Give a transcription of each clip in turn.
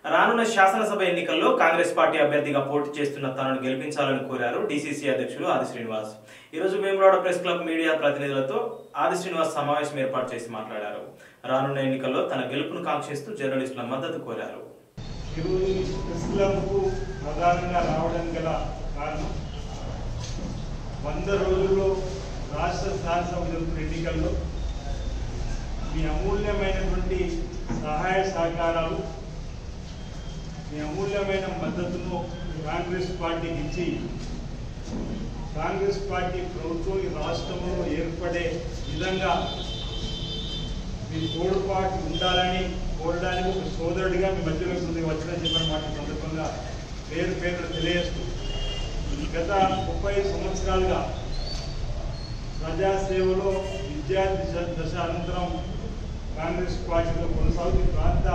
రానున్న శాసనసభ ఎన్నికల్లో కాంగ్రెస్ పార్టీ అభ్యర్థిగా పోటీ చేస్తున్న తనను గెలిపించాలని కోరారు డీసీసీ అధ్యక్షులు ఆది శ్రీనివాస్ ఈ రోజు వేములవాడ ప్రెస్ క్లబ్ మీడియా ప్రతినిధులతో ఆది శ్రీనివాస్ సమావేశం ఏర్పాటు చేసి మాట్లాడారు రానున్న ఎన్నికల్లో తన గెలుపును కాంక్షిస్తూ జర్నలిస్టుల మద్దతు కోరారు ఈరోజు ఈ ప్రెస్ క్లబ్కు ప్రధానంగా రావడానికి గల కారణం వంద రోజుల్లో రాష్ట్ర శాసనసభ జరుగుతున్న ఎన్నికల్లో మీ అమూల్యమైనటువంటి సహాయ సహకారాలు మీ అమూల్యమైన మద్దతును కాంగ్రెస్ పార్టీకి ఇచ్చి కాంగ్రెస్ పార్టీ ప్రభుత్వం ఈ రాష్ట్రంలో ఏర్పడే విధంగా మీ తోడుపాటు ఉండాలని కోరడానికి ఒక సోదరుడిగా మీ మధ్యలో ముందుకు వచ్చిన చెప్పిన మాట సందర్భంగా పేరు పేరు తెలియజేస్తూ గత ముప్పై సంవత్సరాలుగా ప్రజాసేవలో విద్యార్థి దశ- దశ అనంతరం కాంగ్రెస్ పార్టీలో కొనసాగుతూ ఈ ప్రాంత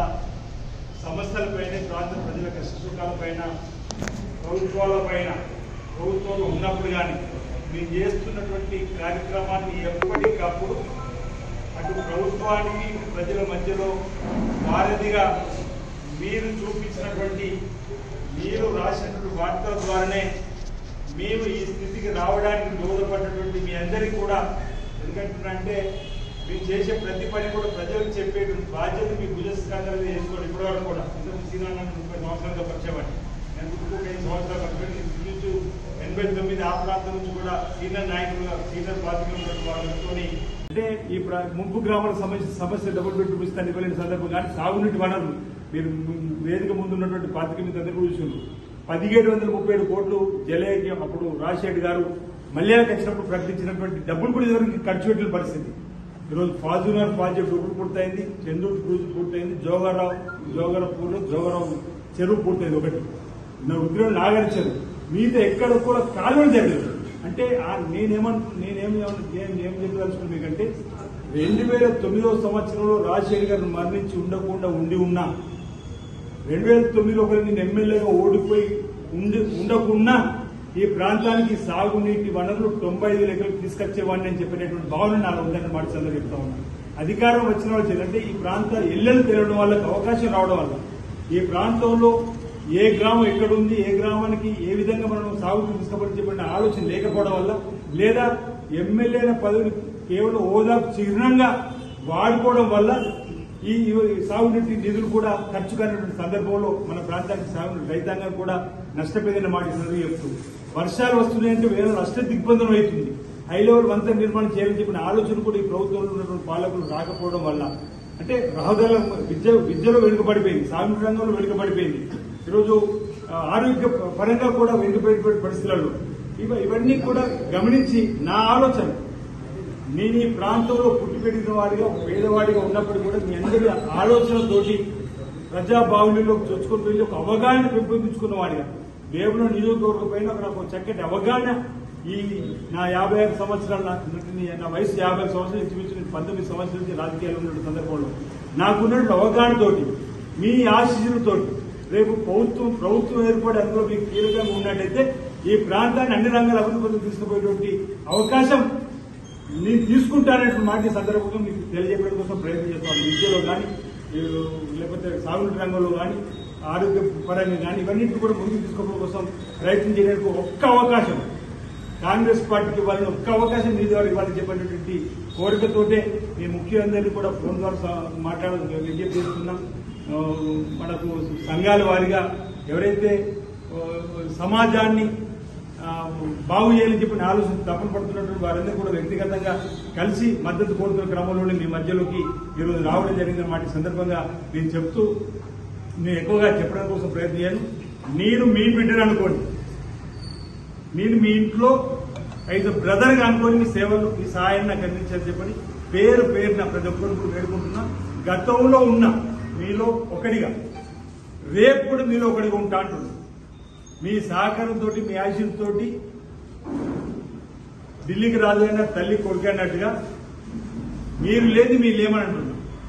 సమస్యలపైన ఈ ప్రాంత ప్రజల కష్టసుఖాలపైన ప్రభుత్వాలపైన ప్రభుత్వంలో ఉన్నప్పుడు కానీ మీరు చేస్తున్నటువంటి కార్యక్రమాన్ని ఎప్పటికప్పుడు అటు ప్రభుత్వానికి ఇటు ప్రజల మధ్యలో వారధిగా మీరు చూపించినటువంటి మీరు రాసినటువంటి వార్తల ద్వారానే మేము ఈ స్థితికి రావడానికి దోహదపడినటువంటి మీ అందరికీ కూడా ఎందుకంటే మీరు చేసే ప్రతి పని కూడా ప్రజలకు చెప్పేటువంటి బాధ్యత మీ భుజస్కంధాలు చేసుకోండి ఇప్పటివరకు కూడా ఇంతకు సీనియర్ ముప్పై సంవత్సరాలుగా పరిచయమండి నేను గుర్తుకు ఐదు సంవత్సరాలు పరిచయం ఇంచుమించు ఎనభై తొమ్మిది ఆ ప్రాంతం నుంచి కూడా సీనియర్ నాయకులుగా సీనియర్ పార్టీలో ఉన్నటువంటి వాళ్ళతోని అంటే ఈ ప్ర- ముంపు గ్రామాల సమస్య సమస్య డబుల్ బెడ్రూమ్ ఇస్తాను ఇవ్వలేని సందర్భం కానీ సాగునీటి వనరులు మీరు ము- వేదిక ముందు ఉన్నటువంటి పాతిక మీద అందరూ చూసిండ్రు పదిహేడు వందల ముప్పై ఏడు కోట్లు జలయజ్ఞం అప్పుడు రాజశేఖర్ గారు మల్యాలకు వచ్చినప్పుడు ప్రకటించినటువంటి డబ్బులు కూడా ఇదివరకు ఖర్చు పెట్టిన పరిస్థితి ఈరోజు ఫాజునర్ ప్రాజెక్ట్ ఒకటి పూర్తయింది చందూరు క్రూజ్ పూర్తయింది జోగారావు జోగరపూర్లో జోగరావు చెరువు పూర్తయింది ఒకటి నా ఉద్యోగం నాగరి చెరువు మిగతా ఎక్కడ కూడా కాలువలు జరగలేదు అంటే ఆ నేనేమన్ నేనేం నేను ఏం చెప్పదలుచుకున్నా మీకంటే రెండు వేల తొమ్మిదవ సంవత్సరంలో రాజశేఖర్ గారు మరణించి ఉండకుండా ఉండి ఉన్నా రెండు వేల తొమ్మిదిలో ఒకరు నేను ఎమ్మెల్యేగా ఓడిపోయి ఉండి ఉండకున్నా ఈ ప్రాంతానికి సాగునీటి వనరులు తొంభై ఐదు లెక్కలకు తీసుకొచ్చేవాడిని అని చెప్పినటువంటి భావన నాలో ఉందని మాట చంద్ర చెప్తా ఉన్నాను అధికారం వచ్చిన వాళ్ళు చేయాలంటే ఈ ప్రాంత ఇళ్లను తెరవడం వాళ్ళకి అవకాశం రావడం వల్ల ఈ ప్రాంతంలో ఏ గ్రామం ఎక్కడ ఉంది ఏ గ్రామానికి ఏ విధంగా మనం సాగుకు తీసుకుపోయి చెప్పిన ఆలోచన లేకపోవడం వల్ల లేదా ఎమ్మెల్యేల పదవిని కేవలం హోదాకు చిహ్నంగా వాడుకోవడం వల్ల ఈ ఈ సాగునీటి నిధులు కూడా ఖర్చు కానిటువంటి సందర్భంలో మన ప్రాంతానికి సాగు రైతాంగం కూడా నష్టపోయిందన్న మాట ఈ సందర్భంగా చెప్తూ వర్షాలు వస్తున్నాయంటే వేరే నష్ట దిగ్బంధనం అవుతుంది హై లెవెల్ వంత నిర్మాణం చేయాలని చెప్పిన ఆలోచన కూడా ఈ ప్రభుత్వంలో ఉన్నటువంటి పాలకులు రాకపోవడం వల్ల అంటే రహదారుల విద్య విద్యలో వెనుకబడిపోయింది సాగునీటి రంగంలో వెనుకబడిపోయింది ఈరోజు ఆ, ఆరోగ్య పరంగా కూడా వెనుకబడిపోయిన పరిస్థితులలో ఇవ ఇవన్నీ కూడా గమనించి నా ఆలోచన నేను ఈ ప్రాంతంలో పుట్టి పెరిగిన వాడిగా ఒక పేదవాడిగా ఉన్నప్పుడు కూడా మీ అందరి ఆలోచనతోటి ప్రజా బాహుళ్యంలోకి చొచ్చుకొని వెళ్ళి ఒక అవగాహన పెంపొందించుకున్న వాడిగా దేవుడు నియోజకవర్గం పైన ఒక నాకు చక్కటి అవగాహన ఈ నా యాభై ఆరు సంవత్సరాల నా- నా వయసు యాభై ఆరు సంవత్సరాలు ఇంచుమించు నేను పంతొమ్మిది సంవత్సరాల నుంచి రాజకీయాలు ఉన్న సందర్భంలో నాకున్నటువంటి అవగాహనతోటి మీ ఆశీస్సులతోటి రేపు ప్రభుత్వం ప్రభుత్వం ఏర్పడి అందులో మీకు కీలకంగా ఉన్నట్టయితే ఈ ప్రాంతాన్ని అన్ని రంగాల అభివృద్ధి తీసుకుపోయేటువంటి అవకాశం నేను తీసుకుంటానటువంటి మాట ఈ సందర్భంగా మీకు తెలియజేయడం కోసం ప్రయత్నం చేస్తాను విద్యలో కానీ లేకపోతే సాగునీటి రంగంలో కానీ ఆరోగ్య పరంగా కానీ ఇవన్నింటిని కూడా ముందుకు తీసుకోవడం కోసం ప్రయత్నం చేయడానికి ఒక్క అవకాశం కాంగ్రెస్ పార్టీకి వాళ్ళని ఒక్క అవకాశం మీ ద్వారా ఇవ్వాలని చెప్పినటువంటి కోరికతోటే మీ ముఖ్యులందరినీ కూడా ఫోన్ ద్వారా స- మాట్లాడడం విజ్ఞప్తి చేస్తున్నాం ఆ, మనకు సంఘాల వారిగా ఎవరైతే ఆ, సమాజాన్ని ఆ, బాగు చేయాలని చెప్పిన ఆలోచన తప్పన పడుతున్నటువంటి వారందరూ కూడా వ్యక్తిగతంగా కలిసి మద్దతు కోరుతున్న క్రమంలోనే మీ మధ్యలోకి ఈరోజు రావడం జరిగిందన్న మాట ఈ సందర్భంగా నేను చెప్తూ నేను ఎక్కువగా చెప్పడం కోసం ప్రయత్నం చేయను నేను మీ బిడ్డను అనుకోండి నేను మీ ఇంట్లో ఐదు బ్రదర్గా అనుకొని మీ సేవలు మీ సహాయాన్ని నాకు అందించాలని చెప్పని పేరు పేరున ప్రతి ఒక్కరు కూడా వేడుకుంటున్నా గతంలో ఉన్న మీలో ఒకడిగా రేపు కూడా మీలో ఒకడిగా ఉంటా అంటున్నాను మీ సహకారంతో మీ ఆశీస్సుతో ఢిల్లీకి రాజైన తల్లి కొడుకు అన్నట్టుగా మీరు లేదు మీరు లేమని అంటున్నారు